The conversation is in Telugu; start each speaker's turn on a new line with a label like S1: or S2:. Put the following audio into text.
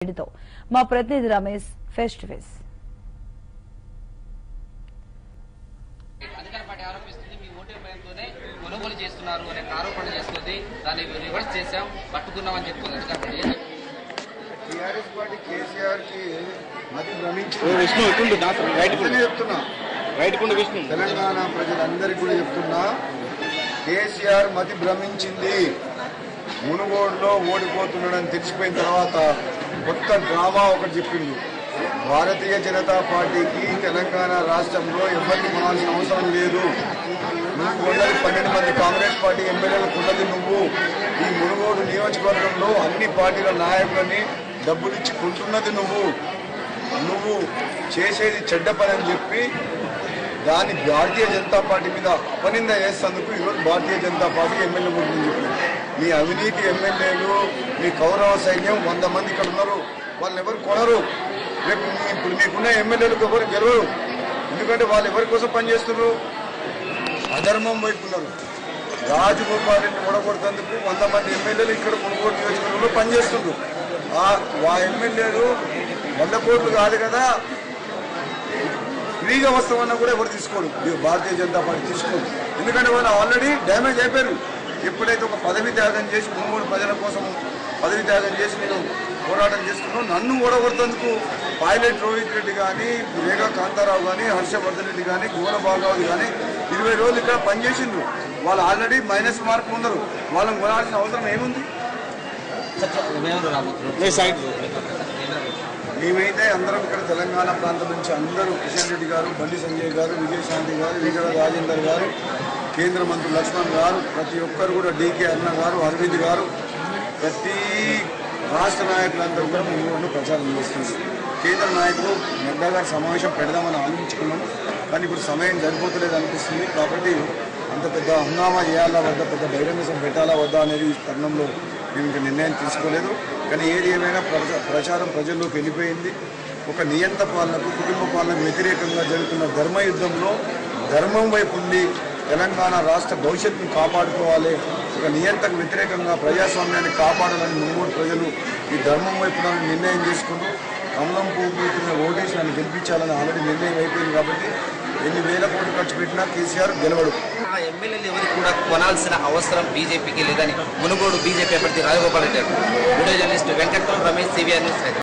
S1: రెడ్డితో మా ప్రతినిధి రమేష్ ఫేస్ టు ఫేస్
S2: అధికార పార్టీ ఆరోపిస్తుంది మీ ఓటు భయంతోనే కొనుగోలు చేస్తున్నారు అనే ఆరోపణ చేస్తుంది దాన్ని రివర్స్ చేశాం పట్టుకున్నామని చెప్తుంది అధికార పార్టీ ఏం చెప్తుంది?
S3: టీఆర్ఎస్ పార్టీ కేసీఆర్ కి మతి భ్రమించి
S4: ఓ విష్ణు ఇటుండు నా రైట్
S3: అందుకనే చెప్తున్నా
S4: రైట్ కుండు విష్ణు
S3: తెలంగాణ ప్రజలందరికీ కూడా చెప్తున్నా కేసీఆర్ మతి భ్రమించింది మునుగోడులో ఓడిపోతున్నాడని తెలిసిపోయిన తర్వాత కొత్త డ్రామా ఒకటి చెప్పిండు భారతీయ జనతా పార్టీకి తెలంగాణ రాష్ట్రంలో ఎవరిని కొనాల్సిన అవసరం లేదు నువ్వు కొన్నది పన్నెండు మంది కాంగ్రెస్ పార్టీ ఎమ్మెల్యేలు కొన్నది నువ్వు ఈ మునుగోడు నియోజకవర్గంలో అన్ని పార్టీల నాయకులని డబ్బులు ఇచ్చి కొంటున్నది నువ్వు నువ్వు చేసేది చెడ్డ పని అని చెప్పి దాన్ని భారతీయ జనతా పార్టీ మీద అపనింద చేసేందుకు ఈరోజు భారతీయ జనతా పార్టీ ఎమ్మెల్యే గురించి చెప్పింది మీ అవినీతి ఎమ్మెల్యేలు మీ కౌరవ సైన్యం వంద మంది ఇక్కడ ఉన్నారు వాళ్ళని ఎవరు కొనరు రేపు మీ ఇప్పుడు మీకున్న ఎమ్మెల్యేలకు ఎవరు గెలవరు ఎందుకంటే వాళ్ళు ఎవరి కోసం పనిచేస్తున్నారు అధర్మం వైపు ఉన్నారు రాజగోపాల్ రెడ్డి ఓడగొడుతందుకు వంద మంది ఎమ్మెల్యేలు ఇక్కడ మునుగోడు నియోజకవర్గంలో పనిచేస్తున్నారు ఆ ఆ ఎమ్మెల్యేలు వంద కోట్లు కాదు కదా ఫ్రీగా వస్తామన్నా కూడా ఎవరు తీసుకోరు ఈ భారతీయ జనతా పార్టీ తీసుకోరు ఎందుకంటే వాళ్ళు ఆల్రెడీ డ్యామేజ్ అయిపోయారు ఎప్పుడైతే ఒక పదవి త్యాగం చేసి మునుగోడు ప్రజల కోసం పదవి త్యాగం చేసి నేను పోరాటం చేస్తున్నాను నన్ను ఓడగొడుతందుకు పైలట్ రోహిత్ రెడ్డి కానీ రేగా కాంతారావు కానీ హర్షవర్ధన్ రెడ్డి కానీ గోల బాగావతి కానీ ఇరవై రోజులు ఇక్కడ పనిచేసిండ్రు వాళ్ళు ఆల్రెడీ మైనస్ మార్క్ ఉన్నారు వాళ్ళని కొనాల్సిన అవసరం ఏముంది
S2: ఎవరు రాబోతున్నారు
S4: నీ సైడ్
S3: మేమైతే అందరం ఇక్కడ తెలంగాణ ప్రాంతం నుంచి అందరూ కిషన్ రెడ్డి గారు బండి సంజయ్ గారు విజయశాంతి గారు విజయ రాజేందర్ గారు కేంద్ర మంత్రి లక్ష్మణ్ గారు ప్రతి ఒక్కరు కూడా డీకే అన్న గారు అరవింద్ గారు ప్రతి రాష్ట్ర నాయకులందరూ కూడా ముందు ప్రచారం చేస్తున్నారు కేంద్ర నాయకులు నడ్డా గారి సమావేశం పెడదామని ఆలోచించుకున్నాము కానీ ఇప్పుడు సమయం సరిపోతలేదు అనిపిస్తుంది కాబట్టి అంత పెద్ద హంగామా చేయాలా వద్దా పెద్ద బహిరంగ సభ పెట్టాలా వద్దా అనేది ఈ తరుణంలో మేము ఇంకా నిర్ణయం తీసుకోలేదు కానీ ఏది ఏమైనా ప్రచ- ప్రచారం ప్రజల్లోకి వెళ్ళిపోయింది ఒక నియంత పాలనకు కుటుంబ పాలనకు వ్యతిరేకంగా జరుగుతున్న ధర్మ యుద్ధంలో ధర్మం వైపు ఉండి తెలంగాణ రాష్ట్ర భవిష్యత్తును కాపాడుకోవాలి ఒక నియంతకు వ్యతిరేకంగా ప్రజాస్వామ్యాన్ని కాపాడాలని ముమ్మూరు ప్రజలు ఈ ధర్మం వైపు ఉండాలని నిర్ణయం చేసుకుంటూ కమలం పువ్వు ఓటేసి నన్ను గెలిపించాలని ఆల్రెడీ నిర్ణయం అయిపోయింది కాబట్టి ఎన్ని వేల కోట్లు ఖర్చు పెట్టినా కేసీఆర్ గెలవడు
S2: ఆ ఎమ్మెల్యేలు ఎవరు కూడా కొనాల్సిన అవసరం బీజేపీకి లేదని మునుగోడు బీజేపీ అభ్యర్థి రాజగోపాల్ రెడ్డి గారు video journalist Venkatrao Ramesh CVR news Hyderabad